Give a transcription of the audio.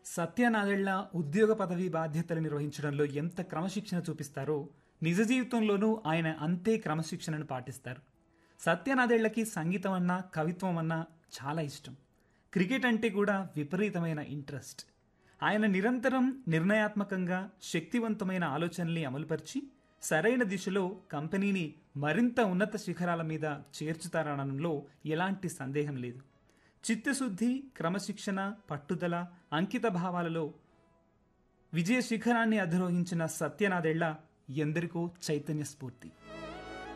సత్యనాదెళ్ల ఉద్యోగ పదవి బాధ్యతలు నిర్వహించడంలో ఎంత క్రమశిక్షణ చూపిస్తారో నిజ జీవితంలోనూ ఆయన అంతే క్రమశిక్షణను పాటిస్తారు సత్యనాదెళ్లకి సంగీతం అన్నా కవిత్వం అన్నా చాలా ఇష్టం క్రికెట్ అంటే కూడా విపరీతమైన ఇంట్రెస్ట్ ఆయన నిరంతరం నిర్ణయాత్మకంగా శక్తివంతమైన ఆలోచనల్ని అమలుపరిచి సరైన దిశలో కంపెనీని మరింత ఉన్నత శిఖరాల మీద చేర్చుతారనడంలో ఎలాంటి సందేహం లేదు చిత్తశుద్ధి క్రమశిక్షణ పట్టుదల అంకిత భావాలలో విజయ శిఖరాన్ని అధిరోహించిన సత్యనాదెళ్ల ఎందరికో చైతన్య స్ఫూర్తి